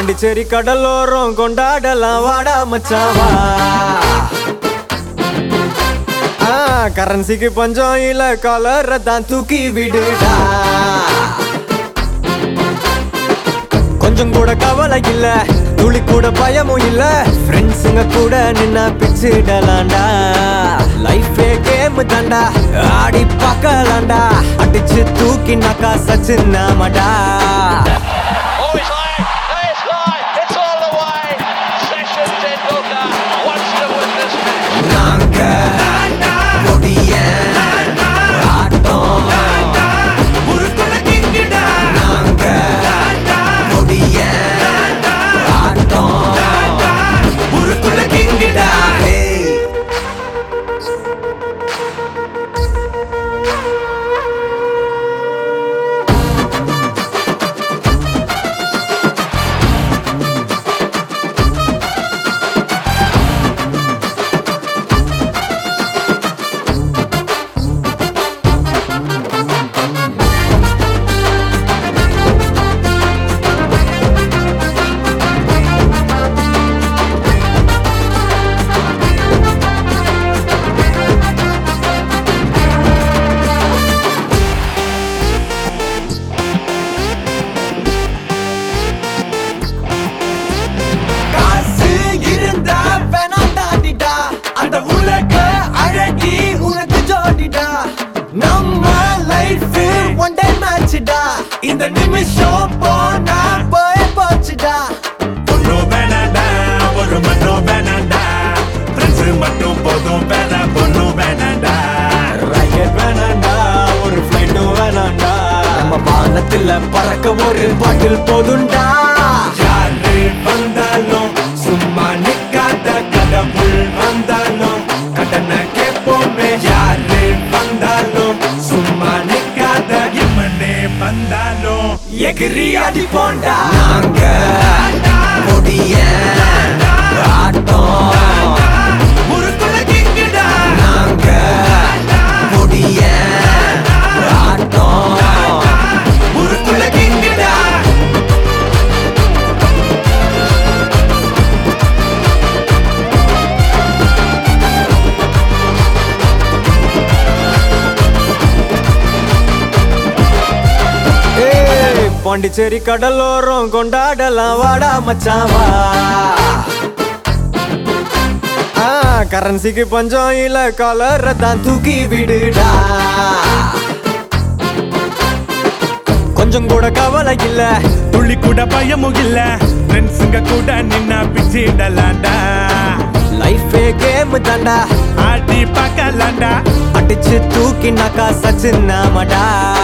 பாண்டிச்சேரி கடலோரம் கொண்டாடலாம் வாடா மச்சாவா கரன்சிக்கு பஞ்சம் இல்ல கலரை தான் தூக்கி விடுடா கொஞ்சம் கூட கவலை இல்ல துளி கூட பயமும் இல்ல ஃப்ரெண்ட்ஸுங்க கூட நின்னா பிச்சுடலாண்டா லைஃபே கேம் தாண்டா ஆடி பார்க்கலாண்டா அடிச்சு தூக்கி நாக்கா Sachin நாமடா Oh, it's high. Hey, it's high. It's all the way. Session Tendulkar wants to win this match. நாங்க கொடிய ஆட்டம் நாங்க கொடிய ஆட்டம் Hey. காசு இருந்தா வேணாண்டாடிடா அந்த உலக அழகி உனக்கு ஜோடிடா நம்ம லைஃப் ஒன் டே மேட்ச்டா இந்த நிமிஷம் போனா போய் போச்சுடா பொண்ணு வேணாண்டா ஒரு மண்ணோ வேணாண்டா ஃப்ரெண்ட்ஸ் மட்டும் போதும் வேணா பொண்ணு வேணாண்டா ராக்கெட் வேணாண்டா ஒரு ஃப்ளைட்டும் வேணாண்டா நம்ம வானத்துல பறக்க ஒரு பாட்டில் போதுண்டா யாரு வந்தாலும் சும்மா நிக்காத கடவுள் வந்தாலும் கடனை கேட்போமே யாரு வந்தாலும் சும்மா நிக்காத எம்மனே வந்தாலும் எகிரி அடி போண்டா நாங்க கொடிய ஆட்டம் முறுக்குள்ள கிங்குடா நாங்க கொடிய ஆட்டம் முறுக்குள்ள கிங்குடா ஏய், பாண்டிச்சேரி கடலோரம் கொண்டாடலாம் வாடா மச்சாவா ஆ, கரன்சிக்கு பஞ்சம் இல்ல கலரை தான் தூக்கி விடுடா கொஞ்சம் கூட கவலை இல்ல துள்ளி கூட பயமும் இல்ல ஃப்ரெண்ட்ஸுங்க கூட நின்னா பிச்சிடலாண்டா லைஃபே கேம் தாண்டா ஆடி பார்க்கலாண்டா அடிச்சு தூக்கி நாக்கா சச்சின் நாமடா